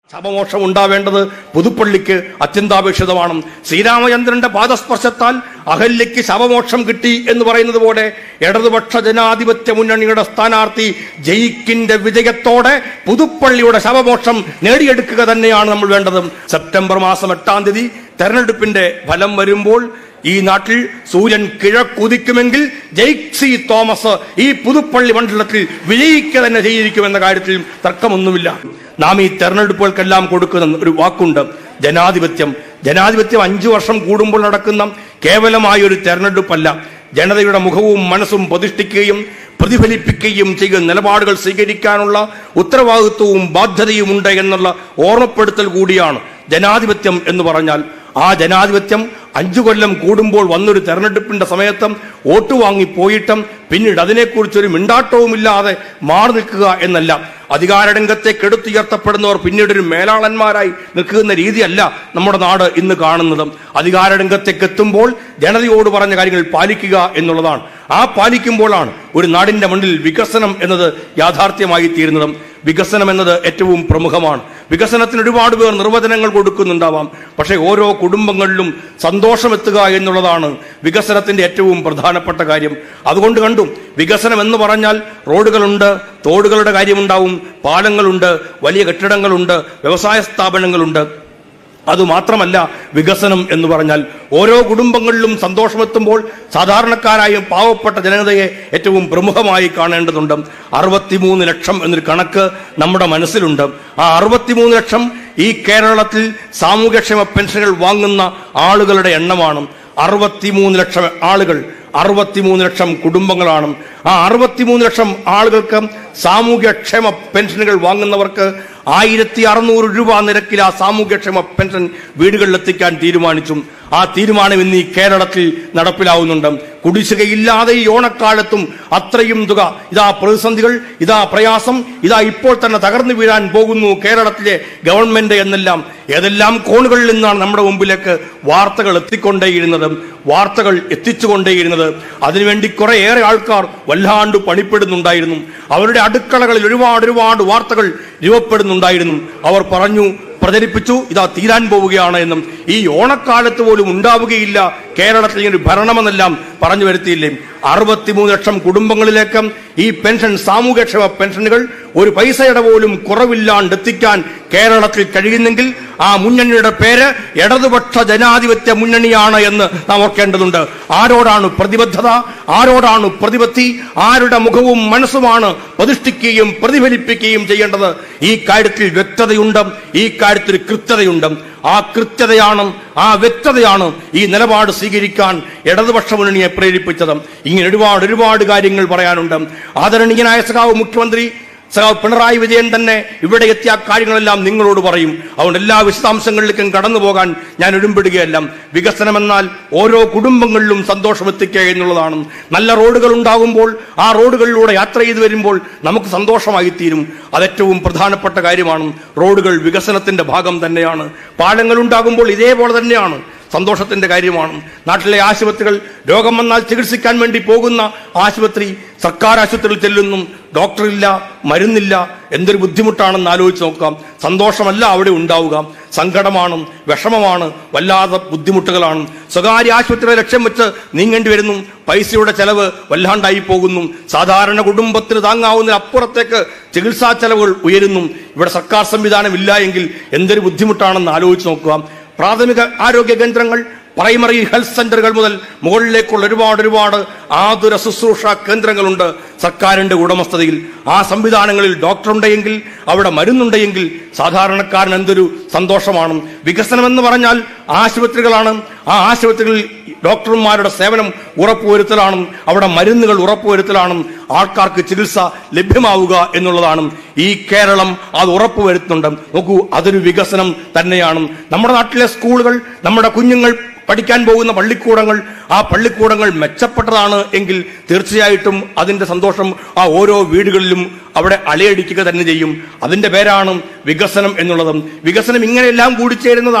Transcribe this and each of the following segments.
ശവമോക്ഷം ഉണ്ടാവേണ്ടത് പുതുപ്പള്ളിക്ക് അത്യന്താപേക്ഷിതമാണ് ശ്രീരാമചന്ദ്രന്റെ പാദസ്പർശത്താൽ അഹല്യയ്ക്ക് ശവമോക്ഷം കിട്ടി എന്ന് പറയുന്നത് പോലെ ഇടതുപക്ഷ ജനാധിപത്യ മുന്നണിയുടെ സ്ഥാനാർത്ഥി ജയിക്കിന്റെ വിജയത്തോടെ പുതുപ്പള്ളിയുടെ ശവമോക്ഷം നേടിയെടുക്കുക തന്നെയാണ് നമ്മൾ വേണ്ടത് സെപ്റ്റംബർ മാസം എട്ടാം തീയതി തെരഞ്ഞെടുപ്പിന്റെ ഫലം വരുമ്പോൾ ഈ നാട്ടിൽ സൂര്യൻ കിഴക്കുതിക്കുമെങ്കിൽ ജെയ്സി തോമസ് ഈ പുതുപ്പള്ളി മണ്ഡലത്തിൽ വിജയിക്കുക തന്നെ ചെയ്തിരിക്കുമെന്ന കാര്യത്തിൽ തർക്കമൊന്നുമില്ല നാം ഈ തെരഞ്ഞെടുപ്പുകൾക്കെല്ലാം കൊടുക്കുന്ന ഒരു വാക്കുണ്ട് ജനാധിപത്യം ജനാധിപത്യം അഞ്ചു വർഷം കൂടുമ്പോൾ നടക്കുന്ന കേവലമായ ഒരു തെരഞ്ഞെടുപ്പല്ല ജനതയുടെ മുഖവും മനസ്സും പ്രതിഷ്ഠിക്കുകയും പ്രതിഫലിപ്പിക്കുകയും ചെയ്യുന്ന നിലപാടുകൾ സ്വീകരിക്കാനുള്ള ഉത്തരവാദിത്വവും ബാധ്യതയും ഉണ്ട് എന്നുള്ള ഓർമ്മപ്പെടുത്തൽ കൂടിയാണ് ജനാധിപത്യം എന്ന് പറഞ്ഞാൽ ആ ജനാധിപത്യം അഞ്ചു കൊല്ലം കൂടുമ്പോൾ വന്നൊരു തെരഞ്ഞെടുപ്പിന്റെ സമയത്തും വോട്ട് വാങ്ങി പോയിട്ടും പിന്നീട് അതിനെക്കുറിച്ചൊരു മിണ്ടാട്ടവുമില്ലാതെ മാറി നിൽക്കുക എന്നല്ല അധികാരരംഗത്തേക്ക് എടുത്തുയർത്തപ്പെടുന്നവർ പിന്നീട് ഒരു മേലാളന്മാരായി നിൽക്കുന്ന രീതിയല്ല നമ്മുടെ നാട് ഇന്ന് കാണുന്നത് അധികാരരംഗത്തേക്ക് എത്തുമ്പോൾ ജനതയോട് പറഞ്ഞ കാര്യങ്ങൾ പാലിക്കുക എന്നുള്ളതാണ് ആ പാലിക്കുമ്പോഴാണ് ഒരു നാടിന്റെ മണ്ണിൽ വികസനം എന്നത് യാഥാർത്ഥ്യമായി തീരുന്നതും വികസനം എന്നത് ഏറ്റവും പ്രമുഖമാണ് വികസനത്തിന് ഒരുപാട് പേർ നിർവചനങ്ങൾ കൊടുക്കുന്നുണ്ടാവാം പക്ഷേ ഓരോ കുടുംബങ്ങളിലും സന്തോഷമെത്തുക എന്നുള്ളതാണ് വികസനത്തിന്റെ ഏറ്റവും പ്രധാനപ്പെട്ട കാര്യം അതുകൊണ്ട് കണ്ടു വികസനം എന്ന് പറഞ്ഞാൽ റോഡുകളുണ്ട് തോടുകളുടെ കാര്യമുണ്ടാവും പാലങ്ങളുണ്ട് വലിയ കെട്ടിടങ്ങളുണ്ട് വ്യവസായ സ്ഥാപനങ്ങളുണ്ട് അതുമാത്രമല്ല വികസനം എന്ന് പറഞ്ഞാൽ ഓരോ കുടുംബങ്ങളിലും സന്തോഷമെത്തുമ്പോൾ സാധാരണക്കാരായും പാവപ്പെട്ട ജനതയെ ഏറ്റവും പ്രമുഖമായി കാണേണ്ടതുണ്ട് അറുപത്തിമൂന്ന് ലക്ഷം എന്നൊരു കണക്ക് നമ്മുടെ മനസ്സിലുണ്ട് ആ അറുപത്തിമൂന്ന് ലക്ഷം ഈ കേരളത്തിൽ സാമൂഹ്യക്ഷേമ പെൻഷനുകൾ വാങ്ങുന്ന ആളുകളുടെ എണ്ണമാണ് അറുപത്തിമൂന്ന് ലക്ഷം ആളുകൾ അറുപത്തിമൂന്ന് ലക്ഷം കുടുംബങ്ങളാണ് ആ അറുപത്തിമൂന്ന് ലക്ഷം ആളുകൾക്ക് സാമൂഹ്യക്ഷേമ പെൻഷനുകൾ വാങ്ങുന്നവർക്ക് ആയിരത്തി അറുന്നൂറ് രൂപ നിരക്കിൽ ആ സാമൂഹ്യക്ഷേമ പെൻഷൻ വീടുകളിൽ എത്തിക്കാൻ തീരുമാനിച്ചു ആ തീരുമാനം ഇന്ന് ഈ കേരളത്തിൽ നടപ്പിലാവുന്നുണ്ട് കുടിശ്ശികയില്ലാതെ ഈ ഓണക്കാലത്തും അത്രയും തുക ഇതാ പ്രതിസന്ധികൾ ഇതാ പ്രയാസം ഇതാ ഇപ്പോൾ തന്നെ തകർന്നു വീഴാൻ പോകുന്നു കേരളത്തിലെ ഗവൺമെന്റ് എന്നെല്ലാം ഏതെല്ലാം കോണുകളിൽ നിന്നാണ് നമ്മുടെ മുമ്പിലേക്ക് വാർത്തകൾ എത്തിക്കൊണ്ടേയിരുന്നത് വാർത്തകൾ എത്തിച്ചുകൊണ്ടേയിരുന്നത് അതിനുവേണ്ടി കുറെ ഏറെ ആൾക്കാർ വല്ലാണ്ട് പണിപ്പെടുന്നുണ്ടായിരുന്നു അവരുടെ അടുക്കളകളിൽ ഒരുപാട് ഒരുപാട് വാർത്തകൾ രൂപപ്പെടുന്നുണ്ടായിരുന്നു അവർ പറഞ്ഞു പ്രചരിപ്പിച്ചു ഇതാ തീരാൻ പോവുകയാണ് എന്നും ഈ ഓണക്കാലത്ത് പോലും ഉണ്ടാവുകയില്ല കേരളത്തിൽ ഇങ്ങനെ ഒരു ഭരണമെന്നെല്ലാം പറഞ്ഞു വരുത്തിയില്ലേ അറുപത്തിമൂന്ന് ലക്ഷം കുടുംബങ്ങളിലേക്ക് ഈ പെൻഷൻ സാമൂഹ്യക്ഷേമ പെൻഷനുകൾ ഒരു പൈസയുടെ പോലും കുറവില്ലാണ്ട് എത്തിക്കാൻ കേരളത്തിൽ കഴിയുന്നെങ്കിൽ ആ മുന്നണിയുടെ പേര് ഇടതുപക്ഷ ജനാധിപത്യ മുന്നണിയാണ് എന്ന് നാം ഓർക്കേണ്ടതുണ്ട് ആരോടാണ് പ്രതിബദ്ധത ആരോടാണ് പ്രതിപത്തി ആരുടെ മുഖവും മനസ്സുമാണ് പ്രതിഷ്ഠിക്കുകയും പ്രതിഫലിപ്പിക്കുകയും ചെയ്യേണ്ടത് ഈ കാര്യത്തിൽ വ്യക്തതയുണ്ട് ഈ കാര്യത്തിൽ കൃത്യതയുണ്ട് ആ കൃത്യതയാണ് ആ വ്യക്തതയാണ് ഈ നിലപാട് സ്വീകരിക്കാൻ ഇടതുപക്ഷ മുന്നണിയെ പ്രേരിപ്പിച്ചത് ഇങ്ങനെ ഒരുപാട് ഒരുപാട് കാര്യങ്ങൾ പറയാനുണ്ട് ആദരണീയനായ സഖാവ് മുഖ്യമന്ത്രി സഖാവ് പിണറായി വിജയൻ തന്നെ ഇവിടെ എത്തിയ ആ കാര്യങ്ങളെല്ലാം നിങ്ങളോട് പറയും അതുകൊണ്ട് എല്ലാ വിശദാംശങ്ങളിലേക്കും കടന്നു പോകാൻ ഞാൻ ഒരുമ്പിടുകയല്ല വികസനം എന്നാൽ ഓരോ കുടുംബങ്ങളിലും സന്തോഷം എത്തിക്കുക എന്നുള്ളതാണ് നല്ല റോഡുകൾ ഉണ്ടാകുമ്പോൾ ആ റോഡുകളിലൂടെ യാത്ര ചെയ്തു വരുമ്പോൾ നമുക്ക് സന്തോഷമായി തീരും അതേറ്റവും പ്രധാനപ്പെട്ട കാര്യമാണ് റോഡുകൾ വികസനത്തിന്റെ ഭാഗം തന്നെയാണ് പാലങ്ങൾ ഉണ്ടാകുമ്പോൾ ഇതേപോലെ തന്നെയാണ് സന്തോഷത്തിന്റെ കാര്യമാണ് നാട്ടിലെ ആശുപത്രികൾ രോഗം വന്നാൽ ചികിത്സിക്കാൻ വേണ്ടി പോകുന്ന ആശുപത്രി സർക്കാർ ആശുപത്രിയിൽ ചെല്ലുന്നു ഡോക്ടറില്ല മരുന്നില്ല എന്തൊരു ബുദ്ധിമുട്ടാണെന്ന് ആലോചിച്ച് നോക്കാം സന്തോഷമല്ല അവിടെ ഉണ്ടാവുക സങ്കടമാണ് വിഷമമാണ് വല്ലാതെ ബുദ്ധിമുട്ടുകളാണ് സ്വകാര്യ ആശുപത്രിയെ ലക്ഷ്യം വെച്ച് നീങ്ങേണ്ടി വരുന്നു പൈസയുടെ ചെലവ് വല്ലാണ്ടായി പോകുന്നു സാധാരണ കുടുംബത്തിന് താങ്ങാവുന്ന അപ്പുറത്തേക്ക് ചികിത്സാ ചെലവുകൾ ഉയരുന്നു ഇവിടെ സർക്കാർ സംവിധാനം ഇല്ല എങ്കിൽ എന്തൊരു ബുദ്ധിമുട്ടാണെന്ന് ആലോചിച്ച് നോക്കുക പ്രാഥമിക ആരോഗ്യ കേന്ദ്രങ്ങൾ പ്രൈമറി ഹെൽത്ത് സെന്ററുകൾ മുതൽ മുകളിലേക്കുള്ള ഒരുപാട് ഒരുപാട് ആതുര ശുശ്രൂഷ കേന്ദ്രങ്ങളുണ്ട് സർക്കാരിന്റെ ഉടമസ്ഥതയിൽ ആ സംവിധാനങ്ങളിൽ ഡോക്ടർ ഉണ്ടെങ്കിൽ അവിടെ മരുന്നുണ്ടെങ്കിൽ സാധാരണക്കാരൻ എന്തൊരു സന്തോഷമാണ് വികസനം എന്ന് പറഞ്ഞാൽ ആശുപത്രികളാണ് ആ ആശുപത്രികളിൽ ഡോക്ടർമാരുടെ സേവനം ഉറപ്പുവരുത്തലാണ് അവിടെ മരുന്നുകൾ ഉറപ്പുവരുത്തലാണ് ആൾക്കാർക്ക് ചികിത്സ ലഭ്യമാവുക എന്നുള്ളതാണ് ഈ കേരളം അത് ഉറപ്പുവരുത്തുന്നുണ്ട് നോക്കൂ അതൊരു വികസനം തന്നെയാണ് നമ്മുടെ നാട്ടിലെ സ്കൂളുകൾ നമ്മുടെ കുഞ്ഞുങ്ങൾ പഠിക്കാൻ പോകുന്ന പള്ളിക്കൂടങ്ങൾ ആ പള്ളിക്കൂടങ്ങൾ മെച്ചപ്പെട്ടതാണ് എങ്കിൽ തീർച്ചയായിട്ടും അതിന്റെ സന്തോഷം ആ ഓരോ വീടുകളിലും അവിടെ അലയടിക്കുക തന്നെ ചെയ്യും അതിന്റെ പേരാണ് വികസനം എന്നുള്ളതും വികസനം ഇങ്ങനെയെല്ലാം കൂടിച്ചേരുന്നതാണ്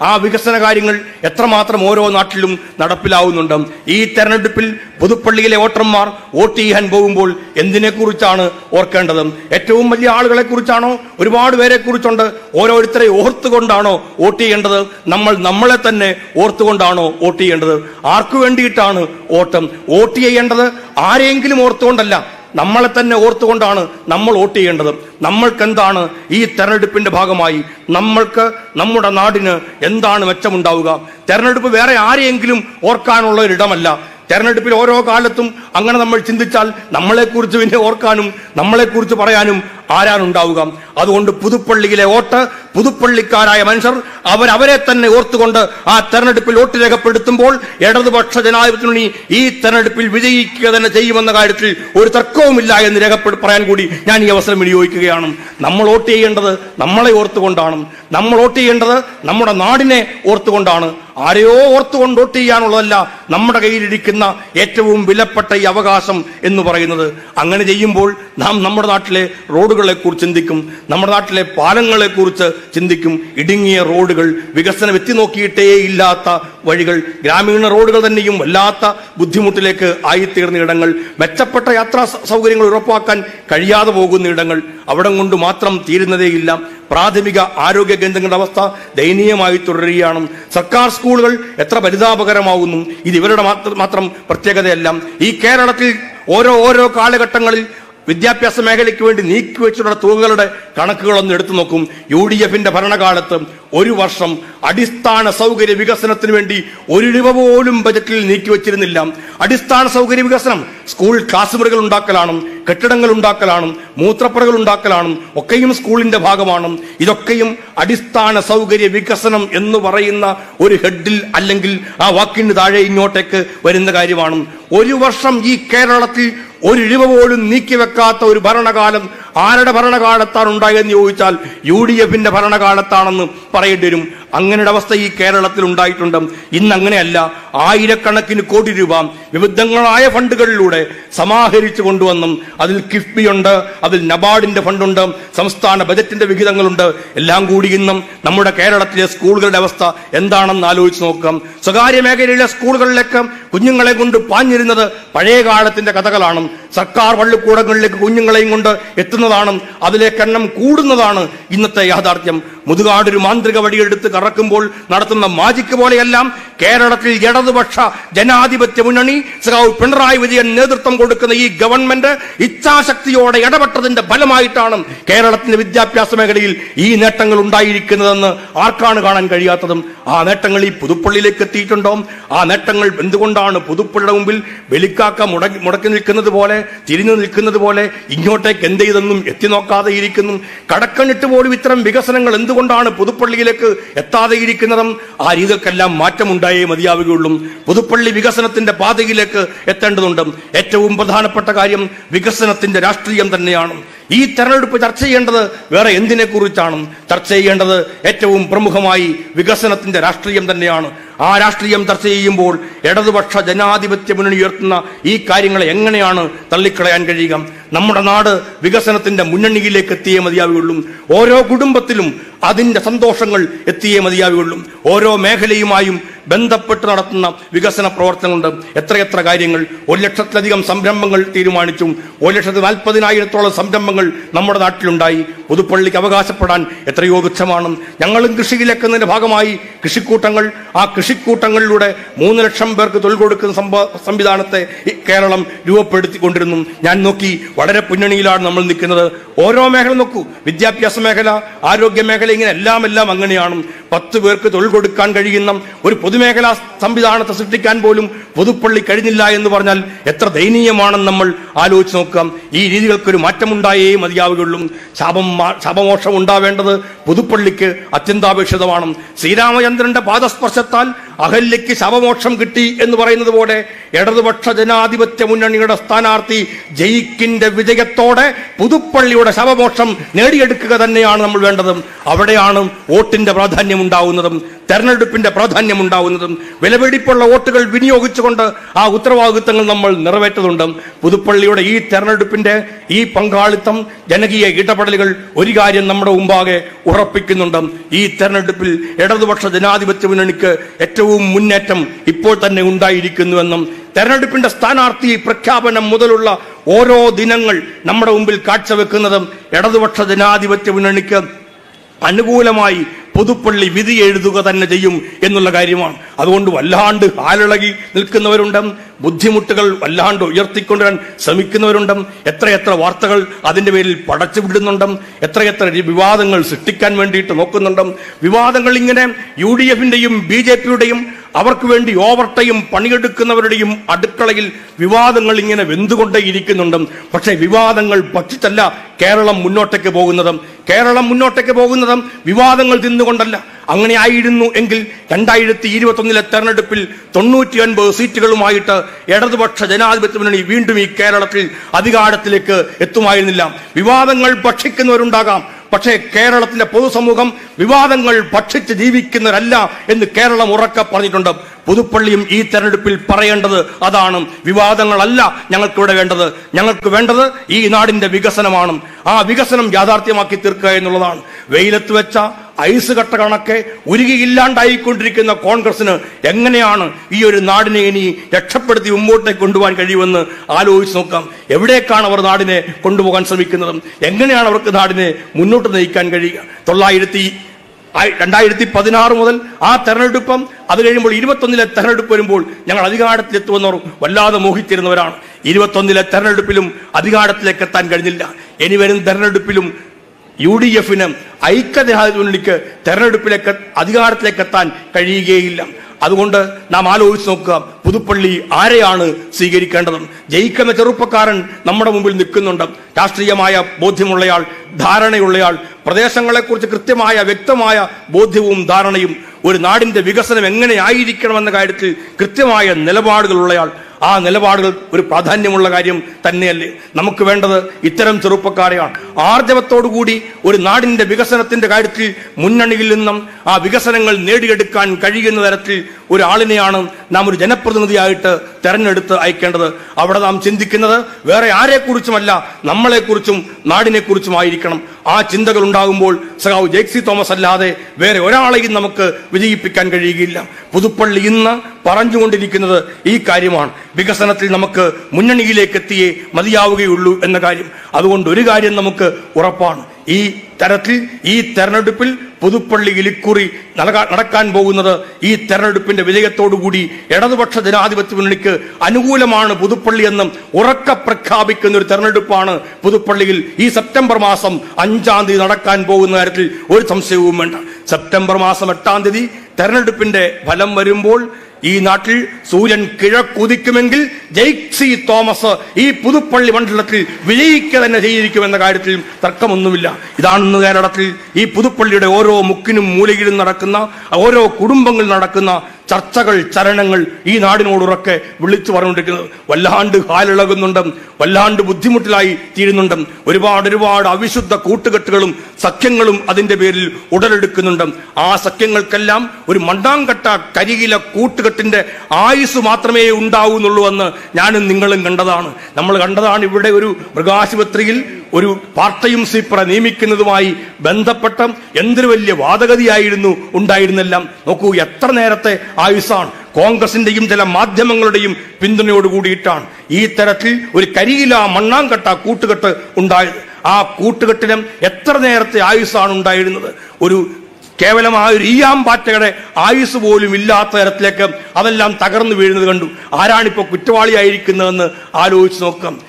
ആ വികസന കാര്യങ്ങൾ എത്രമാത്രം ഓരോ നാട്ടിലും നടപ്പിലാവുന്നുണ്ട് ഈ തെരഞ്ഞെടുപ്പിൽ പുതുപ്പള്ളിയിലെ വോട്ടർമാർ വോട്ട് ചെയ്യാൻ പോകുമ്പോൾ എന്തിനെക്കുറിച്ചാണ് ഓർക്കേണ്ടത് ഏറ്റവും വലിയ ആളുകളെ കുറിച്ചാണോ ഒരുപാട് പേരെ കുറിച്ചുണ്ട് ഓരോരുത്തരെ ഓർത്തുകൊണ്ടാണോ വോട്ട് ചെയ്യേണ്ടത് നമ്മൾ നമ്മളെ തന്നെ ഓർത്തുകൊണ്ടാണോ വോട്ട് ചെയ്യേണ്ടത് ആർക്കു വേണ്ടിയിട്ടാണ് വോട്ട് വോട്ട് ചെയ്യേണ്ടത് ആരെങ്കിലും ഓർത്തുകൊണ്ടല്ല നമ്മളെ തന്നെ ഓർത്തുകൊണ്ടാണ് നമ്മൾ വോട്ട് ചെയ്യേണ്ടത് നമ്മൾക്ക് എന്താണ് ഈ തെരഞ്ഞെടുപ്പിന്റെ ഭാഗമായി നമ്മൾക്ക് നമ്മുടെ നാടിന് എന്താണ് മെച്ചമുണ്ടാവുക തെരഞ്ഞെടുപ്പ് വേറെ ആരെയെങ്കിലും ഓർക്കാനുള്ള ഒരിടമല്ല തെരഞ്ഞെടുപ്പിൽ ഓരോ കാലത്തും അങ്ങനെ നമ്മൾ ചിന്തിച്ചാൽ നമ്മളെക്കുറിച്ച് പിന്നെ ഓർക്കാനും നമ്മളെക്കുറിച്ച് പറയാനും ആരാണുണ്ടാവുക അതുകൊണ്ട് പുതുപ്പള്ളിയിലെ വോട്ട് പുതുപ്പള്ളിക്കാരായ മനുഷ്യർ അവരവരെ തന്നെ ഓർത്തുകൊണ്ട് ആ തെരഞ്ഞെടുപ്പിൽ വോട്ട് രേഖപ്പെടുത്തുമ്പോൾ ഇടതുപക്ഷ ജനാധിപത്യ മുന്നണി ഈ തെരഞ്ഞെടുപ്പിൽ വിജയിക്കുക തന്നെ ചെയ്യുമെന്ന കാര്യത്തിൽ ഒരു തർക്കവുമില്ല എന്ന് രേഖപ്പെടു പറയാൻ കൂടി ഞാൻ ഈ അവസരം വിനിയോഗിക്കുകയാണ് നമ്മൾ വോട്ട് ചെയ്യേണ്ടത് നമ്മളെ ഓർത്തുകൊണ്ടാണ് നമ്മൾ വോട്ട് ചെയ്യേണ്ടത് നമ്മുടെ നാടിനെ ഓർത്തുകൊണ്ടാണ് ആരെയോ ഓർത്തുകൊണ്ട് വോട്ട് ചെയ്യാനുള്ളതല്ല നമ്മുടെ കയ്യിലിരിക്കുന്ന ഏറ്റവും വിലപ്പെട്ട ഈ അവകാശം എന്ന് പറയുന്നത് അങ്ങനെ ചെയ്യുമ്പോൾ നാം നമ്മുടെ നാട്ടിലെ റോഡുകളെ കുറിച്ച് ചിന്തിക്കും നമ്മുടെ നാട്ടിലെ പാലങ്ങളെ കുറിച്ച് ചിന്തിക്കും ഇടുങ്ങിയ റോഡുകൾ വികസനം എത്തി നോക്കിയിട്ടേ ഇല്ലാത്ത വഴികൾ ഗ്രാമീണ റോഡുകൾ തന്നെയും വല്ലാത്ത ബുദ്ധിമുട്ടിലേക്ക് ആയിത്തീർന്ന ഇടങ്ങൾ മെച്ചപ്പെട്ട യാത്രാ സ- സൗകര്യങ്ങൾ ഉറപ്പാക്കാൻ കഴിയാതെ പോകുന്ന ഇടങ്ങൾ അവിടം കൊണ്ട് മാത്രം തീരുന്നതേയില്ല പ്രാഥമിക ആരോഗ്യ കേന്ദ്രങ്ങളുടെ അവസ്ഥ ദയനീയമായി തുടരുകയാണ് സർക്കാർ സ്കൂളുകൾ എത്ര പരിതാപകരമാകുന്നു ഇത് ഇവരുടെ മാത്ര- മാത്രം പ്രത്യേകതയല്ല ഈ കേരളത്തിൽ ഓരോ ഓരോ കാലഘട്ടങ്ങളിൽ വിദ്യാഭ്യാസ മേഖലയ്ക്ക് വേണ്ടി നീക്കിവെച്ചിട്ടുള്ള തുകകളുടെ കണക്കുകളൊന്ന് എടുത്തു നോക്കും യു ഡി എഫിന്റെ ഭരണകാലത്ത് ഒരു വർഷം അടിസ്ഥാന സൗകര്യ വികസനത്തിന് വേണ്ടി ഒരു രൂപ പോലും ബജറ്റിൽ നീക്കിവെച്ചിരുന്നില്ല അടിസ്ഥാന സൗകര്യ വികസനം സ്കൂൾ ക്ലാസ് മുറികൾ ഉണ്ടാക്കലാണ് കെട്ടിടങ്ങൾ ഉണ്ടാക്കലാണ് മൂത്രപ്പുറകൾ ഉണ്ടാക്കലാണ് ഒക്കെയും സ്കൂളിന്റെ ഭാഗമാണ് ഇതൊക്കെയും അടിസ്ഥാന സൗകര്യ വികസനം എന്ന് പറയുന്ന ഒരു ഹെഡിൽ അല്ലെങ്കിൽ ആ വാക്കിന് താഴെ ഇങ്ങോട്ടേക്ക് വരുന്ന കാര്യമാണ് ഒരു വർഷം ഈ കേരളത്തിൽ ഒരു രൂപ പോലും നീക്കിവെക്കാത്ത ഒരു ഭരണകാലം ആരുടെ ഭരണകാലത്താണ് ഉണ്ടായതെന്ന് ചോദിച്ചാൽ യു ഡി എഫിന്റെ ഭരണകാലത്താണെന്ന് പറയേണ്ടി വരും അങ്ങനെ അവസ്ഥ ഈ കേരളത്തിൽ ഉണ്ടായിട്ടുണ്ട് ഇന്ന് അങ്ങനെയല്ല ആയിരക്കണക്കിന് കോടി രൂപ വിവിധങ്ങളായ ഫണ്ടുകളിലൂടെ സമാഹരിച്ചു കൊണ്ടുവന്നും അതിൽ കിഫ്ബിയുണ്ട് അതിൽ നബാർഡിന്റെ ഫണ്ടുണ്ട് സംസ്ഥാന ബജറ്റിന്റെ വിഹിതങ്ങളുണ്ട് എല്ലാം കൂടി ഇന്നും നമ്മുടെ കേരളത്തിലെ സ്കൂളുകളുടെ അവസ്ഥ എന്താണെന്ന് ആലോചിച്ച് നോക്കാം സ്വകാര്യ മേഖലയിലെ സ്കൂളുകളിലേക്ക് കുഞ്ഞുങ്ങളെ കൊണ്ട് പാഞ്ഞിരുന്നത് പഴയ കാലത്തിന്റെ കഥകളാണ് സർക്കാർ പള്ളിക്കൂടങ്ങളിലേക്ക് കുഞ്ഞുങ്ങളെയും കൊണ്ട് എത്തുന്നതാണ് അതിലേക്ക് എണ്ണം കൂടുന്നതാണ് ഇന്നത്തെ യാഥാർത്ഥ്യം മുതുകാടൊരു മാന്ത്രിക വടിയെടുത്ത് കറക്കുമ്പോൾ നടത്തുന്ന മാജിക്ക് പോലെയെല്ലാം കേരളത്തിൽ ഇടതുപക്ഷ ജനാധിപത്യ മുന്നണി സഖാവ് പിണറായി വിജയൻ നേതൃത്വം കൊടുക്കുന്ന ഈ ഗവൺമെന്റ് ഇച്ഛാശക്തിയോടെ ഇടപെട്ടതിന്റെ ഫലമായിട്ടാണ് കേരളത്തിന്റെ വിദ്യാഭ്യാസ മേഖലയിൽ ഈ നേട്ടങ്ങൾ ഉണ്ടായിരിക്കുന്നതെന്ന് ആർക്കാണ് കാണാൻ കഴിയാത്തതും ആ നേട്ടങ്ങൾ ഈ പുതുപ്പള്ളിയിലേക്ക് എത്തിയിട്ടുണ്ടോ ആ നേട്ടങ്ങൾ എന്തുകൊണ്ടാണ് പുതുപ്പള്ളിയുടെ മുമ്പിൽ വെലിക്കാക്ക മുടക്കി മുടക്കി നിൽക്കുന്നത് പോലെ തിരിഞ്ഞു നിൽക്കുന്നത് പോലെ ഇങ്ങോട്ടേക്ക് എന്ത് ചെയ്തെന്നും എത്തി നോക്കാതെ ഇരിക്കുന്നു കടക്കണിട്ട് പോലും ഇത്തരം വികസനങ്ങൾ എന്തുകൊണ്ടാണ് പുതുപ്പള്ളിയിലേക്ക് എത്താതെ ഇരിക്കുന്നതും ആ രീതികൾക്കെല്ലാം മാറ്റമുണ്ടായേ മതിയാവുകയുള്ളൂ പുതുപ്പള്ളി വികസനത്തിന്റെ പാതയിലേക്ക് എത്തേണ്ടതുണ്ട് ഏറ്റവും പ്രധാനപ്പെട്ട കാര്യം വികസനത്തിന്റെ രാഷ്ട്രീയം തന്നെയാണ് ഈ തെരഞ്ഞെടുപ്പ് ചർച്ച ചെയ്യേണ്ടത് വേറെ എന്തിനെ കുറിച്ചാണ് ചർച്ച ചെയ്യേണ്ടത് ഏറ്റവും പ്രമുഖമായി വികസനത്തിന്റെ രാഷ്ട്രീയം തന്നെയാണ് ആ രാഷ്ട്രീയം ചർച്ച ചെയ്യുമ്പോൾ ഇടതുപക്ഷ ജനാധിപത്യ മുന്നണി ഉയർത്തുന്ന ഈ കാര്യങ്ങളെ എങ്ങനെയാണ് തള്ളിക്കളയാൻ കഴിയുക നമ്മുടെ നാട് വികസനത്തിന്റെ മുന്നണിയിലേക്ക് എത്തിയേ മതിയാവുകയുള്ളൂ ഓരോ കുടുംബത്തിലും അതിന്റെ സന്തോഷങ്ങൾ എത്തിയേ മതിയാവുകയുള്ളൂ ഓരോ മേഖലയുമായും ബന്ധപ്പെട്ട് നടത്തുന്ന വികസന പ്രവർത്തനങ്ങളുണ്ട് എത്രയെത്ര കാര്യങ്ങൾ ഒരു ലക്ഷത്തിലധികം സംരംഭങ്ങൾ തീരുമാനിച്ചു ഒരു ലക്ഷത്തി നാൽപ്പതിനായിരത്തോളം സംരംഭങ്ങൾ നമ്മുടെ നാട്ടിലുണ്ടായി പുതുപ്പള്ളിക്ക് അവകാശപ്പെടാൻ എത്രയോ തുച്ഛമാണ് ഞങ്ങളും കൃഷിയിലെക്കുന്നതിന്റെ ഭാഗമായി കൃഷിക്കൂട്ടങ്ങൾ ആ കൃഷിക്കൂട്ടങ്ങളിലൂടെ മൂന്ന് ലക്ഷം പേർക്ക് തൊഴിൽ കൊടുക്കുന്ന സംഭ- സംവിധാനത്തെ ഈ കേരളം രൂപപ്പെടുത്തിക്കൊണ്ടിരുന്നു ഞാൻ നോക്കി വളരെ മുന്നണിയിലാണ് നമ്മൾ നിൽക്കുന്നത് ഓരോ മേഖല നോക്കൂ വിദ്യാഭ്യാസ മേഖല ആരോഗ്യ മേഖല ഇങ്ങനെ എല്ലാം എല്ലാം അങ്ങനെയാണ് പത്ത് പേർക്ക് തൊഴിൽ കൊടുക്കാൻ കഴിയുന്ന ഒരു പൊതുമേഖലാ സംവിധാനത്തെ സൃഷ്ടിക്കാൻ പോലും പുതുപ്പള്ളി കഴിഞ്ഞില്ല എന്ന് പറഞ്ഞാൽ എത്ര ദയനീയമാണെന്ന് നമ്മൾ ആലോചിച്ച് നോക്കാം ഈ രീതികൾക്കൊരു മാറ്റമുണ്ടായേ മതിയാവുകയുള്ളൂ ശാപം മാ- ശാപമോക്ഷം ഉണ്ടാവേണ്ടത് പുതുപ്പള്ളിക്ക് അത്യന്താപേക്ഷിതമാണ് ശ്രീരാമചന്ദ്രന്റെ പാദസ്പർശത്താൽ അഹല്യയ്ക്ക് ശവമോക്ഷം കിട്ടി എന്ന് പറയുന്നത് പോലെ ഇടതുപക്ഷ ജനാധിപത്യ മുന്നണിയുടെ സ്ഥാനാർത്ഥി ജയിക്കിന്റെ വിജയത്തോടെ പുതുപ്പള്ളിയുടെ ശവമോക്ഷം നേടിയെടുക്കുക തന്നെയാണ് നമ്മൾ വേണ്ടതും അവിടെയാണ് വോട്ടിന്റെ പ്രാധാന്യം ഉണ്ടാവുന്നതും തെരഞ്ഞെടുപ്പിന്റെ പ്രാധാന്യം ഉണ്ടാവുന്നതും വിലപിടിപ്പുള്ള വോട്ടുകൾ വിനിയോഗിച്ചുകൊണ്ട് ആ ഉത്തരവാദിത്തങ്ങൾ നമ്മൾ നിറവേറ്റുന്നുണ്ട് പുതുപ്പള്ളിയുടെ ഈ തെരഞ്ഞെടുപ്പിന്റെ ഈ പങ്കാളിത്തം ജനകീയ ഇടപെടലുകൾ ഒരു കാര്യം നമ്മുടെ മുമ്പാകെ ഉറപ്പിക്കുന്നുണ്ട് ഈ തെരഞ്ഞെടുപ്പിൽ ഇടതുപക്ഷ ജനാധിപത്യ മുന്നണിക്ക് ഏറ്റവും മുന്നേറ്റം ഇപ്പോൾ തന്നെ ഉണ്ടായിരിക്കുന്നുവെന്നും തെരഞ്ഞെടുപ്പിന്റെ സ്ഥാനാർത്ഥി പ്രഖ്യാപനം മുതലുള്ള ഓരോ ദിനങ്ങൾ നമ്മുടെ മുമ്പിൽ കാഴ്ചവെക്കുന്നതും ഇടതുപക്ഷ ജനാധിപത്യ മുന്നണിക്ക് അനുകൂലമായി പുതുപ്പള്ളി വിധി എഴുതുക തന്നെ ചെയ്യും എന്നുള്ള കാര്യമാണ് അതുകൊണ്ട് വല്ലാണ്ട് ഹാലിളകി നിൽക്കുന്നവരുണ്ട് ബുദ്ധിമുട്ടുകൾ വല്ലാണ്ട് ഉയർത്തിക്കൊണ്ടുവരാൻ ശ്രമിക്കുന്നവരുണ്ട് എത്രയെത്ര വാർത്തകൾ അതിന്റെ പേരിൽ പടച്ചു വിടുന്നുണ്ട് എത്രയെത്ര വിവാദങ്ങൾ സൃഷ്ടിക്കാൻ വേണ്ടിയിട്ട് നോക്കുന്നുണ്ട് വിവാദങ്ങൾ ഇങ്ങനെ യു ഡി എഫിന്റെയും ബി ജെ പിയുടെയും അവർക്ക് വേണ്ടി ഓവർ ടൈം പണിയെടുക്കുന്നവരുടെയും അടുക്കളയിൽ വിവാദങ്ങൾ ഇങ്ങനെ വെന്തുകൊണ്ടേയിരിക്കുന്നുണ്ട് പക്ഷേ വിവാദങ്ങൾ ഭക്ഷിച്ചല്ല കേരളം മുന്നോട്ടേക്ക് പോകുന്നതും കേരളം മുന്നോട്ടേക്ക് പോകുന്നതും വിവാദങ്ങൾ തിന്നുകൊണ്ടല്ല അങ്ങനെ ആയിരുന്നു എങ്കിൽ രണ്ടായിരത്തി ഇരുപത്തൊന്നിലെ തെരഞ്ഞെടുപ്പിൽ തൊണ്ണൂറ്റി ഒൻപത് സീറ്റുകളുമായിട്ട് ഇടതുപക്ഷ ജനാധിപത്യ മുന്നണി വീണ്ടും ഈ കേരളത്തിൽ അധികാരത്തിലേക്ക് എത്തുമായിരുന്നില്ല വിവാദങ്ങൾ ഭക്ഷിക്കുന്നവരുണ്ടാകാം പക്ഷേ കേരളത്തിലെ പൊതുസമൂഹം വിവാദങ്ങൾ ഭക്ഷിച്ച് ജീവിക്കുന്നവരല്ല എന്ന് കേരളം ഉറക്കെ പറഞ്ഞിട്ടുണ്ട് പുതുപ്പള്ളിയും ഈ തെരഞ്ഞെടുപ്പിൽ പറയേണ്ടത് അതാണ് വിവാദങ്ങളല്ല ഞങ്ങൾക്കിവിടെ വേണ്ടത് ഞങ്ങൾക്ക് വേണ്ടത് ഈ നാടിന്റെ വികസനമാണ് ആ വികസനം യാഥാർത്ഥ്യമാക്കി തീർക്കുക എന്നുള്ളതാണ് വെയിലത്ത് വെച്ച ഐസ് കട്ട കണക്കെ ഉരുകിയില്ലാണ്ടായിക്കൊണ്ടിരിക്കുന്ന കോൺഗ്രസിന് എങ്ങനെയാണ് ഈ ഒരു നാടിനെ ഇനി രക്ഷപ്പെടുത്തി മുമ്പോട്ടേക്ക് കൊണ്ടുപോകാൻ കഴിയുമെന്ന് ആലോചിച്ച് നോക്കാം എവിടേക്കാണ് അവർ നാടിനെ കൊണ്ടുപോകാൻ ശ്രമിക്കുന്നത് എങ്ങനെയാണ് അവർക്ക് നാടിനെ മുന്നോട്ട് നയിക്കാൻ കഴിയുക തൊള്ളായിരത്തി ആയി- രണ്ടായിരത്തി പതിനാറ് മുതൽ ആ തെരഞ്ഞെടുപ്പം അത് കഴിയുമ്പോൾ ഇരുപത്തൊന്നിലെ തെരഞ്ഞെടുപ്പ് വരുമ്പോൾ ഞങ്ങൾ അധികാരത്തിലെത്തുമെന്നവർ വല്ലാതെ മോഹിച്ചിരുന്നവരാണ് ഇരുപത്തൊന്നിലെ തെരഞ്ഞെടുപ്പിലും അധികാരത്തിലേക്ക് എത്താൻ കഴിഞ്ഞില്ല ഇനി വരും തെരഞ്ഞെടുപ്പിലും യു ഡി എഫിന് ഐക്യജനാധിപത്യ മുന്നണിക്ക് തെരഞ്ഞെടുപ്പിലേക്ക് അധികാരത്തിലേക്ക് എത്താൻ കഴിയുകയില്ല അതുകൊണ്ട് നാം ആലോചിച്ച് നോക്കുക പുതുപ്പള്ളി ആരെയാണ് സ്വീകരിക്കേണ്ടത് ജയിക്കുന്ന ചെറുപ്പക്കാരൻ നമ്മുടെ മുമ്പിൽ നിൽക്കുന്നുണ്ട് രാഷ്ട്രീയമായ ബോധ്യമുള്ളയാൾ ധാരണയുള്ളയാൾ പ്രദേശങ്ങളെക്കുറിച്ച് കൃത്യമായ വ്യക്തമായ ബോധ്യവും ധാരണയും ഒരു നാടിന്റെ വികസനം എങ്ങനെ ആയിരിക്കണമെന്ന കാര്യത്തിൽ കൃത്യമായ നിലപാടുകളുള്ളയാൾ ആ നിലപാടുകൾ ഒരു പ്രാധാന്യമുള്ള കാര്യം തന്നെയല്ലേ നമുക്ക് വേണ്ടത് ഇത്തരം ചെറുപ്പക്കാരെയാണ് ആർജവത്തോടുകൂടി ഒരു നാടിന്റെ വികസനത്തിന്റെ കാര്യത്തിൽ മുന്നണിയിൽ നിന്നും ആ വികസനങ്ങൾ നേടിയെടുക്കാൻ കഴിയുന്ന തരത്തിൽ ഒരാളിനെയാണ് നാം ഒരു ജനപ്രതിനിധിയായിട്ട് തെരഞ്ഞെടുത്ത് അയക്കേണ്ടത് അവിടെ നാം ചിന്തിക്കുന്നത് വേറെ ആരെക്കുറിച്ചുമല്ല നമ്മളെക്കുറിച്ചും നാടിനെക്കുറിച്ചുമായിരിക്കണം ആ ചിന്തകൾ ഉണ്ടാകുമ്പോൾ സഖാവ് ജെക്സി തോമസ് അല്ലാതെ വേറെ ഒരാളെയും നമുക്ക് വിജയിപ്പിക്കാൻ കഴിയുകയില്ല പുതുപ്പള്ളി ഇന്ന് പറഞ്ഞുകൊണ്ടിരിക്കുന്നത് ഈ കാര്യമാണ് വികസനത്തിൽ നമുക്ക് മുന്നണിയിലേക്ക് എത്തിയേ മതിയാവുകയുള്ളൂ എന്ന കാര്യം അതുകൊണ്ട് ഒരു കാര്യം നമുക്ക് ഉറപ്പാണ് ഈ തരത്തിൽ ഈ തെരഞ്ഞെടുപ്പിൽ പുതുപ്പള്ളിയിൽ ഇക്കുറി നൽകാ- നടക്കാൻ പോകുന്നത് ഈ തെരഞ്ഞെടുപ്പിന്റെ വിജയത്തോടുകൂടി ഇടതുപക്ഷ ജനാധിപത്യ മുന്നണിക്ക് അനുകൂലമാണ് പുതുപ്പള്ളി എന്നും ഉറക്ക പ്രഖ്യാപിക്കുന്ന ഒരു തെരഞ്ഞെടുപ്പാണ് പുതുപ്പള്ളിയിൽ ഈ സെപ്റ്റംബർ മാസം അഞ്ചാം തീയതി നടക്കാൻ പോകുന്ന കാര്യത്തിൽ ഒരു സംശയവും വേണ്ട സെപ്റ്റംബർ മാസം എട്ടാം തീയതി തെരഞ്ഞെടുപ്പിന്റെ ഫലം വരുമ്പോൾ ഈ നാട്ടിൽ സൂര്യൻ കിഴക്കുതിക്കുമെങ്കിൽ ജെയ്സി തോമസ് ഈ പുതുപ്പള്ളി മണ്ഡലത്തിൽ വിജയിക്കുക തന്നെ ചെയ്തിരിക്കുമെന്ന കാര്യത്തിൽ തർക്കമൊന്നുമില്ല ഇതാണ് ഇന്ന് കേരളത്തിൽ ഈ പുതുപ്പള്ളിയുടെ ഓരോ മുക്കിനും മൂലയിലും നടക്കുന്ന ഓരോ കുടുംബങ്ങളിൽ നടക്കുന്ന ചർച്ചകൾ ചരണങ്ങൾ ഈ നാടിനോടുറക്കെ വിളിച്ചു പറഞ്ഞുകൊണ്ടിരിക്കുന്നത് വല്ലാണ്ട് ഹാലിളകുന്നുണ്ടും വല്ലാണ്ട് ബുദ്ധിമുട്ടിലായി തീരുന്നുണ്ടും ഒരുപാട് ഒരുപാട് അവിശുദ്ധ കൂട്ടുകെട്ടുകളും സഖ്യങ്ങളും അതിന്റെ പേരിൽ ഉടലെടുക്കുന്നുണ്ടും ആ സഖ്യങ്ങൾക്കെല്ലാം ഒരു മണ്ടാങ്കട്ട കരികില കൂട്ടുകെട്ടിന്റെ ആയുസ് മാത്രമേ ഉണ്ടാവുന്നുള്ളൂ എന്ന് ഞാനും നിങ്ങളും കണ്ടതാണ് നമ്മൾ കണ്ടതാണ് ഇവിടെ ഒരു മൃഗാശുപത്രിയിൽ ഒരു പാർട്ട് ടൈം സ്വീപ്പറെ നിയമിക്കുന്നതുമായി ബന്ധപ്പെട്ട എന്തൊരു വലിയ വാദഗതിയായിരുന്നു ഉണ്ടായിരുന്നെല്ലാം നോക്കൂ എത്ര നേരത്തെ ആയുസാണ് കോൺഗ്രസിന്റെയും ചില മാധ്യമങ്ങളുടെയും പിന്തുണയോട് കൂടിയിട്ടാണ് ഈ തരത്തിൽ ഒരു കരിയില മണ്ണാങ്കട്ട കൂട്ടുകെട്ട് ഉണ്ടായത് ആ കൂട്ടുകെട്ടിനും എത്ര നേരത്തെ ആയുസാണ് ഉണ്ടായിരുന്നത് ഒരു കേവലമായ ഒരു ഈയാമ്പാറ്റയുടെ ആയുസ് പോലും ഇല്ലാത്ത തരത്തിലേക്ക് അതെല്ലാം തകർന്നു വീഴുന്നത് കണ്ടു ആരാണിപ്പോ കുറ്റവാളിയായിരിക്കുന്നതെന്ന് ആലോചിച്ച് നോക്കാം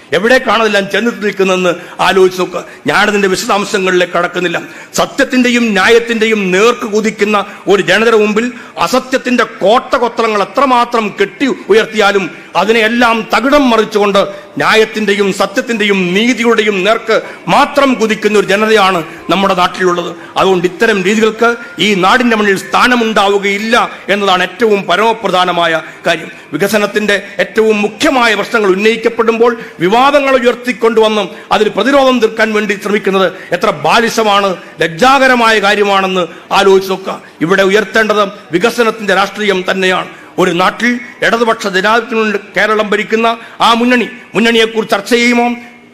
എവിടേക്കാണ് അതെല്ലാം ചെന്നിട്ട് നിൽക്കുന്നതെന്ന് ആലോചിച്ച് നോക്കുക ഞാനതിന്റെ വിശദാംശങ്ങളിലേക്ക് കടക്കുന്നില്ല സത്യത്തിന്റെയും ന്യായത്തിന്റെയും നേർക്ക് കുതിക്കുന്ന ഒരു ജനതയുടെ മുമ്പിൽ അസത്യത്തിന്റെ കോട്ട കൊത്തളങ്ങൾ എത്രമാത്രം കെട്ടി ഉയർത്തിയാലും അതിനെയെല്ലാം തകിടം മറിച്ചുകൊണ്ട് ന്യായത്തിന്റെയും സത്യത്തിന്റെയും നീതിയുടെയും നേർക്ക് മാത്രം കുതിക്കുന്ന ഒരു ജനതയാണ് നമ്മുടെ നാട്ടിലുള്ളത് അതുകൊണ്ട് ഇത്തരം രീതികൾക്ക് ഈ നാടിന്റെ മണ്ണിൽ സ്ഥാനമുണ്ടാവുകയില്ല എന്നതാണ് ഏറ്റവും പരമപ്രധാനമായ കാര്യം വികസനത്തിന്റെ ഏറ്റവും മുഖ്യമായ പ്രശ്നങ്ങൾ ഉന്നയിക്കപ്പെടുമ്പോൾ വിവാദങ്ങൾ ഉയർത്തിക്കൊണ്ടുവന്ന് അതിന് പ്രതിരോധം തീർക്കാൻ വേണ്ടി ശ്രമിക്കുന്നത് എത്ര ബാലിശമാണ് ലജ്ജാകരമായ കാര്യമാണെന്ന് ആലോചിച്ച് നോക്കുക ഇവിടെ ഉയർത്തേണ്ടത് വികസനത്തിന്റെ രാഷ്ട്രീയം തന്നെയാണ് ഒരു നാട്ടിൽ ഇടതുപക്ഷ ജനാധിപത്യമുണ്ട് കേരളം ഭരിക്കുന്ന ആ മുന്നണി മുന്നണിയെക്കുറിച്ച് ചർച്ച ചെയ്യുമോ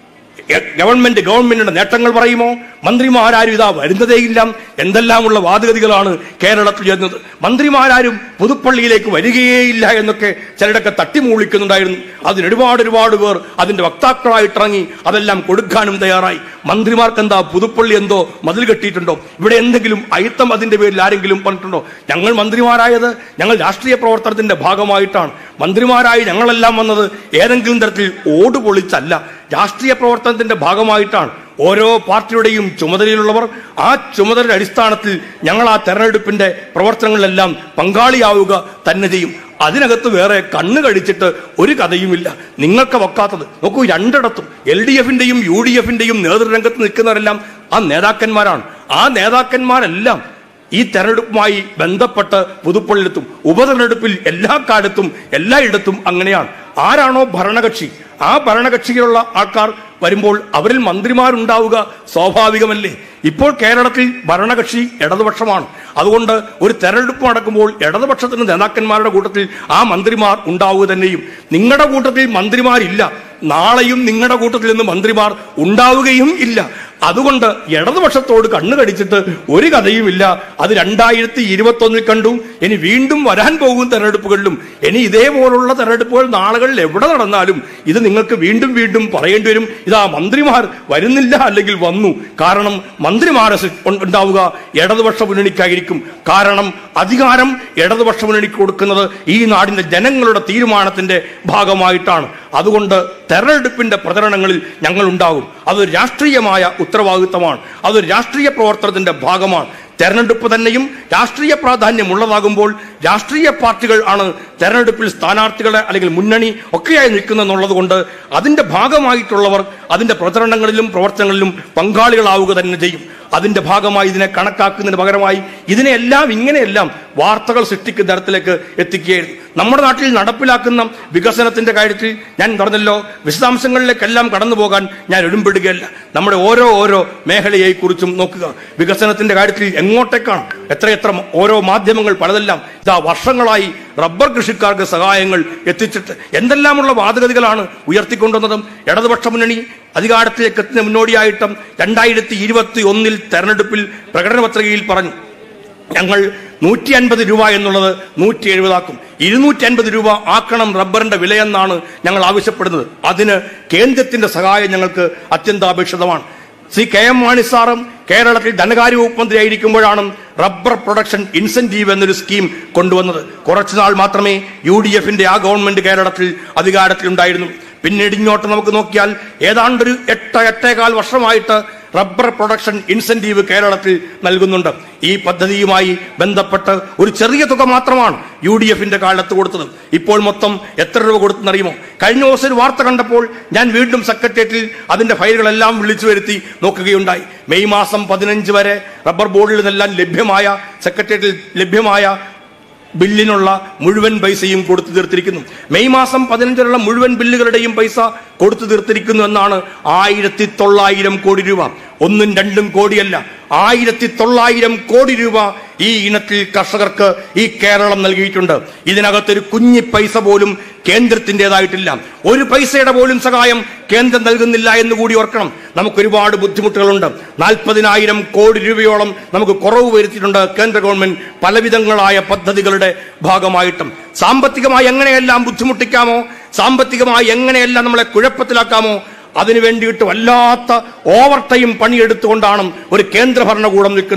എ- ഗവൺമെന്റ് ഗവൺമെന്റിന്റെ നേട്ടങ്ങൾ പറയുമോ മന്ത്രിമാരാരും ഇതാ വരുന്നതേയില്ല എന്തെല്ലാമുള്ള വാദഗതികളാണ് കേരളത്തിൽ ചെയ്യുന്നത് മന്ത്രിമാരാരും പുതുപ്പള്ളിയിലേക്ക് വരികയേയില്ല എന്നൊക്കെ ചിലരൊക്കെ തട്ടിമൂളിക്കുന്നുണ്ടായിരുന്നു അതിന് ഒരുപാട് ഒരുപാട് പേർ അതിന്റെ വക്താക്കളായിട്ടിറങ്ങി അതെല്ലാം കൊടുക്കാനും തയ്യാറായി മന്ത്രിമാർക്ക് എന്താ പുതുപ്പള്ളി എന്തോ മതിൽ കെട്ടിയിട്ടുണ്ടോ ഇവിടെ എന്തെങ്കിലും അയിത്തം അതിന്റെ പേരിൽ ആരെങ്കിലും പറഞ്ഞിട്ടുണ്ടോ ഞങ്ങൾ മന്ത്രിമാരായത് ഞങ്ങൾ രാഷ്ട്രീയ പ്രവർത്തനത്തിന്റെ ഭാഗമായിട്ടാണ് മന്ത്രിമാരായി ഞങ്ങളെല്ലാം വന്നത് ഏതെങ്കിലും തരത്തിൽ ഓട് പൊളിച്ചല്ല രാഷ്ട്രീയ പ്രവർത്തനത്തിന്റെ ഭാഗമായിട്ടാണ് ഓരോ പാർട്ടിയുടെയും ചുമതലയിലുള്ളവർ ആ ചുമതലയുടെ അടിസ്ഥാനത്തിൽ ഞങ്ങൾ ആ തെരഞ്ഞെടുപ്പിന്റെ പ്രവർത്തനങ്ങളിലെല്ലാം പങ്കാളിയാവുക തന്നെ ചെയ്യും അതിനകത്ത് വേറെ കണ്ണ് കടിച്ചിട്ട് ഒരു കഥയുമില്ല നിങ്ങൾക്ക് വെക്കാത്തത് നോക്കൂ രണ്ടിടത്തും എൽ ഡി എഫിന്റെയും യു ഡി എഫിന്റെയും നേതൃരംഗത്ത് നിൽക്കുന്നവരെല്ലാം ആ നേതാക്കന്മാരാണ് ആ നേതാക്കന്മാരെല്ലാം ഈ തെരഞ്ഞെടുപ്പുമായി ബന്ധപ്പെട്ട് പുതുപ്പള്ളിലെത്തും ഉപതെരഞ്ഞെടുപ്പിൽ എല്ലാ കാലത്തും എല്ലായിടത്തും അങ്ങനെയാണ് ആരാണോ ഭരണകക്ഷി ആ ഭരണകക്ഷിയിലുള്ള ആൾക്കാർ വരുമ്പോൾ അവരിൽ മന്ത്രിമാരുണ്ടാവുക സ്വാഭാവികമല്ലേ ഇപ്പോൾ കേരളത്തിൽ ഭരണകക്ഷി ഇടതുപക്ഷമാണ് അതുകൊണ്ട് ഒരു തെരഞ്ഞെടുപ്പ് നടക്കുമ്പോൾ ഇടതുപക്ഷത്തിന്റെ നേതാക്കന്മാരുടെ കൂട്ടത്തിൽ ആ മന്ത്രിമാർ ഉണ്ടാവുക തന്നെയും നിങ്ങളുടെ കൂട്ടത്തിൽ മന്ത്രിമാരില്ല നാളെയും നിങ്ങളുടെ കൂട്ടത്തിൽ നിന്ന് മന്ത്രിമാർ ഉണ്ടാവുകയും ഇല്ല അതുകൊണ്ട് ഇടതുപക്ഷത്തോട് കണ്ണു കടിച്ചിട്ട് ഒരു കഥയുമില്ല അത് രണ്ടായിരത്തി ഇരുപത്തി ഒന്നിൽ കണ്ടു ഇനി വീണ്ടും വരാൻ പോകും തെരഞ്ഞെടുപ്പുകളിലും ഇനി ഇതേപോലുള്ള തെരഞ്ഞെടുപ്പുകൾ നാളുകളിൽ എവിടെ നടന്നാലും ഇത് നിങ്ങൾക്ക് വീണ്ടും വീണ്ടും പറയേണ്ടി വരും ഇതാ മന്ത്രിമാർ വരുന്നില്ല അല്ലെങ്കിൽ വന്നു കാരണം മന്ത്രിമാരെ സൃ- ഉൺ- ഉണ്ടാവുക ഇടതുപക്ഷ മുന്നണിക്കായിരിക്കും കാരണം അധികാരം ഇടതുപക്ഷ മുന്നണിക്ക് കൊടുക്കുന്നത് ഈ നാടിന്റെ ജനങ്ങളുടെ തീരുമാനത്തിന്റെ ഭാഗമായിട്ടാണ് അതുകൊണ്ട് തെരഞ്ഞെടുപ്പിന്റെ പ്രചരണങ്ങളിൽ ഞങ്ങൾ ഉണ്ടാകും അതൊരു രാഷ്ട്രീയമായ ഉത്തരവാദിത്തമാണ് അതൊരു രാഷ്ട്രീയ പ്രവർത്തനത്തിന്റെ ഭാഗമാണ് തെരഞ്ഞെടുപ്പ് തന്നെയും രാഷ്ട്രീയ പ്രാധാന്യമുള്ളതാകുമ്പോൾ രാഷ്ട്രീയ പാർട്ടികൾ ആണ് തെരഞ്ഞെടുപ്പിൽ സ്ഥാനാർത്ഥികളെ അല്ലെങ്കിൽ മുന്നണി ഒക്കെയായി നിൽക്കുന്നെന്നുള്ളത് കൊണ്ട് അതിന്റെ ഭാഗമായിട്ടുള്ളവർ അതിന്റെ പ്രചരണങ്ങളിലും പ്രവർത്തനങ്ങളിലും പങ്കാളികളാവുക തന്നെ ചെയ്യും അതിന്റെ ഭാഗമായി ഇതിനെ കണക്കാക്കുന്നതിന് പകരമായി ഇതിനെയെല്ലാം ഇങ്ങനെയെല്ലാം വാർത്തകൾ സൃഷ്ടിക്കുന്ന തരത്തിലേക്ക് എത്തിക്കുകയായിരുന്നു നമ്മുടെ നാട്ടിൽ നടപ്പിലാക്കുന്ന വികസനത്തിന്റെ കാര്യത്തിൽ ഞാൻ പറഞ്ഞല്ലോ വിശദാംശങ്ങളിലേക്കെല്ലാം കടന്നു പോകാൻ ഞാൻ ഒരുമ്പെടുകയല്ല നമ്മുടെ ഓരോ ഓരോ മേഖലയെ കുറിച്ചും നോക്കുക വികസനത്തിന്റെ കാര്യത്തിൽ എങ്ങോട്ടേക്കാണ് എത്രയെത്ര ഓരോ മാധ്യമങ്ങൾ പലതെല്ലാം ഇതാ വർഷങ്ങളായി റബ്ബർ കൃഷിക്കാർക്ക് സഹായങ്ങൾ എത്തിച്ചിട്ട് എന്തെല്ലാമുള്ള വാദഗതികളാണ് ഉയർത്തിക്കൊണ്ടുവന്നതും ഇടതുപക്ഷ മുന്നണി അധികാരത്തിലേക്ക് എത്തുന്ന മുന്നോടിയായിട്ടും രണ്ടായിരത്തി ഇരുപത്തി ഒന്നിൽ തെരഞ്ഞെടുപ്പിൽ പ്രകടന പത്രികയിൽ പറഞ്ഞു ഞങ്ങൾ നൂറ്റി അൻപത് രൂപ എന്നുള്ളത് നൂറ്റി എഴുപതാക്കും ഇരുന്നൂറ്റി അൻപത് രൂപ ആക്കണം റബ്ബറിന്റെ വിലയെന്നാണ് ഞങ്ങൾ ആവശ്യപ്പെടുന്നത് അതിന് കേന്ദ്രത്തിന്റെ സഹായം ഞങ്ങൾക്ക് അത്യന്താപേക്ഷിതമാണ് ശ്രീ കെ എം മാണി സാറും കേരളത്തിൽ ധനകാര്യ വകുപ്പ് മന്ത്രിയായിരിക്കുമ്പോഴാണ് റബ്ബർ പ്രൊഡക്ഷൻ ഇൻസെന്റീവ് എന്നൊരു സ്കീം കൊണ്ടുവന്നത് കുറച്ചുനാൾ മാത്രമേ യു ഡി എഫിന്റെ ആ ഗവൺമെന്റ് കേരളത്തിൽ അധികാരത്തിലുണ്ടായിരുന്നു പിന്നീട് ഇങ്ങോട്ട് നമുക്ക് നോക്കിയാൽ ഏതാണ്ടൊരു എട്ട് എട്ടേകാൽ വർഷമായിട്ട് റബ്ബർ പ്രൊഡക്ഷൻ ഇൻസെന്റീവ് കേരളത്തിൽ നൽകുന്നുണ്ട് ഈ പദ്ധതിയുമായി ബന്ധപ്പെട്ട് ഒരു ചെറിയ തുക മാത്രമാണ് യു ഡി എഫിന്റെ കാലത്ത് കൊടുത്തത് ഇപ്പോൾ മൊത്തം എത്ര രൂപ കൊടുത്തെന്നറിയുമോ കഴിഞ്ഞ ദിവസം ഒരു വാർത്ത കണ്ടപ്പോൾ ഞാൻ വീണ്ടും സെക്രട്ടേറിയറ്റിൽ അതിന്റെ ഫയലുകളെല്ലാം വിളിച്ചു വരുത്തി നോക്കുകയുണ്ടായി മെയ് മാസം പതിനഞ്ച് വരെ റബ്ബർ ബോർഡിൽ നിന്നെല്ലാം ലഭ്യമായ സെക്രട്ടേറിയറ്റിൽ ലഭ്യമായ ബില്ലിനുള്ള മുഴുവൻ പൈസയും കൊടുത്തു തീർത്തിരിക്കുന്നു മെയ് മാസം പതിനഞ്ചിനുള്ള മുഴുവൻ ബില്ലുകളുടെയും പൈസ കൊടുത്തു തീർത്തിരിക്കുന്നു എന്നാണ് ആയിരത്തി തൊള്ളായിരം കോടി രൂപ ഒന്നും രണ്ടും കോടിയല്ല ആയിരത്തി തൊള്ളായിരം കോടി രൂപ ഈ ഇനത്തിൽ കർഷകർക്ക് ഈ കേരളം നൽകിയിട്ടുണ്ട് ഇതിനകത്തൊരു കുഞ്ഞി പൈസ പോലും കേന്ദ്രത്തിൻ്റെതായിട്ടില്ല ഒരു പൈസയുടെ പോലും സഹായം കേന്ദ്രം നൽകുന്നില്ല എന്ന് കൂടി ഓർക്കണം നമുക്ക് ഒരുപാട് ബുദ്ധിമുട്ടുകളുണ്ട് നാൽപ്പതിനായിരം കോടി രൂപയോളം നമുക്ക് കുറവ് വരുത്തിയിട്ടുണ്ട് കേന്ദ്ര ഗവൺമെന്റ് പലവിധങ്ങളായ പദ്ധതികളുടെ ഭാഗമായിട്ടും സാമ്പത്തികമായി എങ്ങനെയെല്ലാം ബുദ്ധിമുട്ടിക്കാമോ സാമ്പത്തികമായി എങ്ങനെയെല്ലാം നമ്മളെ കുഴപ്പത്തിലാക്കാമോ അതിനു വേണ്ടിയിട്ട് വല്ലാത്ത ഓവർ ടൈം പണിയെടുത്തുകൊണ്ടാണ് ഒരു കേന്ദ്ര ഭരണകൂടം നിൽക്കുന്നത്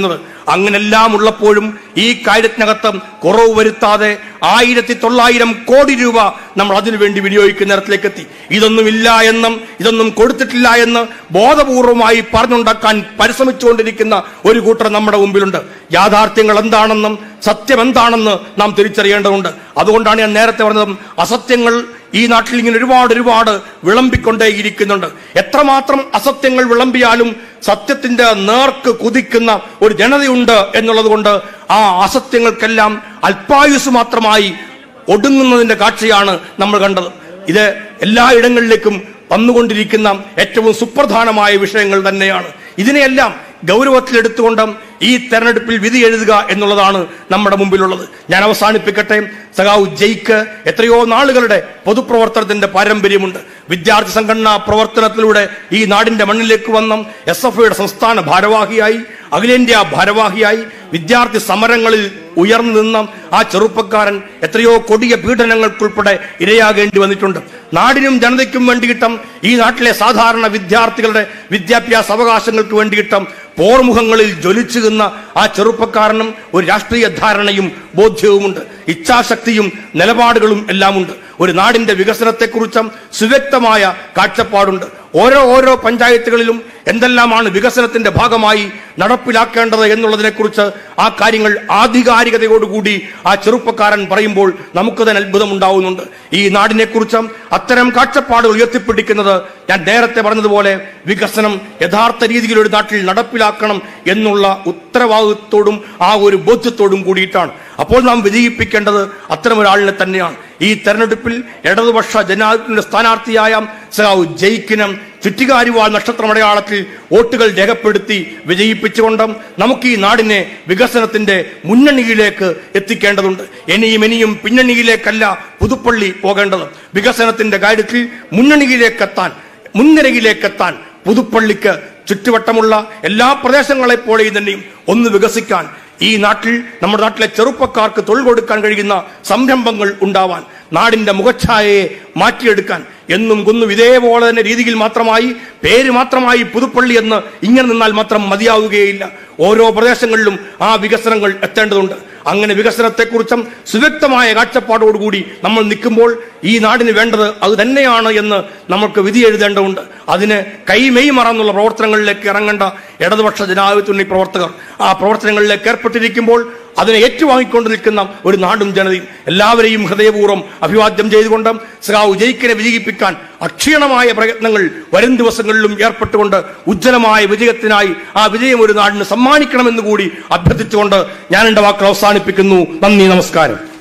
അങ്ങനെല്ലാം ഉള്ളപ്പോഴും ഈ കാര്യത്തിനകത്ത് കുറവ് വരുത്താതെ ആയിരത്തി തൊള്ളായിരം കോടി രൂപ നമ്മൾ അതിനുവേണ്ടി വിനിയോഗിക്കുന്ന തരത്തിലേക്ക് എത്തി ഇതൊന്നുമില്ല എന്നും ഇതൊന്നും കൊടുത്തിട്ടില്ല എന്ന് ബോധപൂർവമായി പറഞ്ഞുണ്ടാക്കാൻ പരിശ്രമിച്ചുകൊണ്ടിരിക്കുന്ന ഒരു കൂട്ടർ നമ്മുടെ മുമ്പിലുണ്ട് യാഥാർത്ഥ്യങ്ങൾ എന്താണെന്നും സത്യം എന്താണെന്ന് നാം തിരിച്ചറിയേണ്ടതുണ്ട് അതുകൊണ്ടാണ് ഞാൻ നേരത്തെ പറഞ്ഞത് അസത്യങ്ങൾ ഈ നാട്ടിൽ ഇങ്ങനെ ഒരുപാട് ഒരുപാട് വിളമ്പിക്കൊണ്ടേയിരിക്കുന്നുണ്ട് എത്രമാത്രം അസത്യങ്ങൾ വിളമ്പിയാലും സത്യത്തിന്റെ നേർക്ക് കുതിക്കുന്ന ഒരു ജനതയുണ്ട് എന്നുള്ളത് കൊണ്ട് ആ അസത്യങ്ങൾക്കെല്ലാം അല്പായുസ് മാത്രമായി ഒടുങ്ങുന്നതിന്റെ കാഴ്ചയാണ് നമ്മൾ കണ്ടത് ഇത് എല്ലായിടങ്ങളിലേക്കും വന്നുകൊണ്ടിരിക്കുന്ന ഏറ്റവും സുപ്രധാനമായ വിഷയങ്ങൾ തന്നെയാണ് ഇതിനെയെല്ലാം ഗൗരവത്തിലെടുത്തുകൊണ്ട് ഈ തെരഞ്ഞെടുപ്പിൽ വിധി എഴുതുക എന്നുള്ളതാണ് നമ്മുടെ മുമ്പിലുള്ളത് ഞാൻ അവസാനിപ്പിക്കട്ടെ സഖാവ് ജയ്ക്ക് എത്രയോ നാളുകളുടെ പൊതുപ്രവർത്തനത്തിന്റെ പാരമ്പര്യമുണ്ട് വിദ്യാർത്ഥി സംഘടനാ പ്രവർത്തനത്തിലൂടെ ഈ നാടിന്റെ മണ്ണിലേക്ക് വന്ന എസ് എഫ് ഐയുടെ സംസ്ഥാന ഭാരവാഹിയായി അഖിലേന്ത്യാ ഭാരവാഹിയായി വിദ്യാർത്ഥി സമരങ്ങളിൽ ഉയർന്നു നിന്ന ആ ചെറുപ്പക്കാരൻ എത്രയോ കൊടിയ പീഡനങ്ങൾക്കുൾപ്പെടെ ഇരയാകേണ്ടി വന്നിട്ടുണ്ട് നാടിനും ജനതയ്ക്കും വേണ്ടിയിട്ടും ഈ നാട്ടിലെ സാധാരണ വിദ്യാർത്ഥികളുടെ വിദ്യാഭ്യാസ അവകാശങ്ങൾക്ക് വേണ്ടിയിട്ടും പോർമുഖങ്ങളിൽ ജ്വലിച്ചു നിന്ന ആ ചെറുപ്പക്കാരനും ഒരു രാഷ്ട്രീയ ധാരണയും ബോധ്യവുമുണ്ട് ഇച്ഛാശക്തിയും നിലപാടുകളും എല്ലാമുണ്ട് ഒരു നാടിന്റെ വികസനത്തെക്കുറിച്ചും സുവ്യക്തമായ കാഴ്ചപ്പാടുണ്ട് ഓരോ ഓരോ പഞ്ചായത്തുകളിലും എന്തെല്ലാമാണ് വികസനത്തിന്റെ ഭാഗമായി നടപ്പിലാക്കേണ്ടത് എന്നുള്ളതിനെക്കുറിച്ച് ആ കാര്യങ്ങൾ ആധികാരികതയോടുകൂടി ആ ചെറുപ്പക്കാരൻ പറയുമ്പോൾ നമുക്ക് തന്നെ അത്ഭുതം ഉണ്ടാവുന്നുണ്ട് ഈ നാടിനെക്കുറിച്ചും അത്തരം കാഴ്ചപ്പാടുകൾ ഉയർത്തിപ്പിടിക്കുന്നത് ഞാൻ നേരത്തെ പറഞ്ഞതുപോലെ വികസനം യഥാർത്ഥ രീതിയിൽ ഒരു നാട്ടിൽ നടപ്പിലാക്കണം എന്നുള്ള ഉത്തരവാദിത്വത്തോടും ആ ഒരു ബോധ്യത്തോടും കൂടിയിട്ടാണ് അപ്പോൾ നാം വിജയിപ്പിക്കേണ്ടത് അത്തരം ഒരാളിനെ തന്നെയാണ് ഈ തെരഞ്ഞെടുപ്പിൽ ഇടതുപക്ഷ ജനാധിപത്യത്തിന്റെ സ്ഥാനാർത്ഥിയായ സഖാവ് ജയിക്കിനം ചുറ്റികാരിവാൾ നക്ഷത്രമടയാളത്തിൽ വോട്ടുകൾ രേഖപ്പെടുത്തി വിജയിപ്പിച്ചുകൊണ്ട് നമുക്ക് ഈ നാടിനെ വികസനത്തിന്റെ മുന്നണിയിലേക്ക് എത്തിക്കേണ്ടതുണ്ട് ഇനിയും ഇനിയും പിന്നണിയിലേക്കല്ല പുതുപ്പള്ളി പോകേണ്ടത് വികസനത്തിന്റെ കാര്യത്തിൽ മുന്നണിയിലേക്കെത്താൻ മുൻനിരയിലേക്കെത്താൻ പുതുപ്പള്ളിക്ക് ചുറ്റുവട്ടമുള്ള എല്ലാ പ്രദേശങ്ങളെ പോലെയും തന്നെയും ഒന്ന് വികസിക്കാൻ ഈ നാട്ടിൽ നമ്മുടെ നാട്ടിലെ ചെറുപ്പക്കാർക്ക് തൊഴിൽ കൊടുക്കാൻ കഴിയുന്ന സംരംഭങ്ങൾ ഉണ്ടാവാൻ നാടിന്റെ മുഖഛായയെ മാറ്റിയെടുക്കാൻ എന്നും കുന്നും ഇതേപോലെ തന്നെ രീതിയിൽ മാത്രമായി പേര് മാത്രമായി പുതുപ്പള്ളി എന്ന് ഇങ്ങനെ നിന്നാൽ മാത്രം മതിയാവുകയില്ല ഓരോ പ്രദേശങ്ങളിലും ആ വികസനങ്ങൾ എത്തേണ്ടതുണ്ട് അങ്ങനെ വികസനത്തെക്കുറിച്ചും സുവ്യക്തമായ കാഴ്ചപ്പാടോടുകൂടി നമ്മൾ നിൽക്കുമ്പോൾ ഈ നാടിന് വേണ്ടത് അത് തന്നെയാണ് എന്ന് നമുക്ക് വിധി എഴുതേണ്ടതുണ്ട് അതിന് കൈമെയ് മറന്നുള്ള പ്രവർത്തനങ്ങളിലേക്ക് ഇറങ്ങേണ്ട ഇടതുപക്ഷ ജനാധിപത്യ പ്രവർത്തകർ ആ പ്രവർത്തനങ്ങളിലേക്ക് ഏർപ്പെട്ടിരിക്കുമ്പോൾ അതിനെ ഏറ്റുവാങ്ങിക്കൊണ്ട് നിൽക്കുന്ന ഒരു നാടും ജനതയും എല്ലാവരെയും ഹൃദയപൂർവ്വം അഭിവാദ്യം ചെയ്തുകൊണ്ട് സഖാവ് ജയിക്കിനെ വിജയിപ്പിക്കാൻ അക്ഷീണമായ പ്രയത്നങ്ങൾ വരും ദിവസങ്ങളിലും ഏർപ്പെട്ടുകൊണ്ട് ഉജ്ജ്വലമായ വിജയത്തിനായി ആ വിജയം ഒരു നാടിന് സമ്മാനിക്കണമെന്ന് കൂടി അഭ്യർത്ഥിച്ചുകൊണ്ട് ഞാൻ എന്റെ വാക്കുകൾ അവസാനിപ്പിക്കുന്നു നന്ദി നമസ്കാരം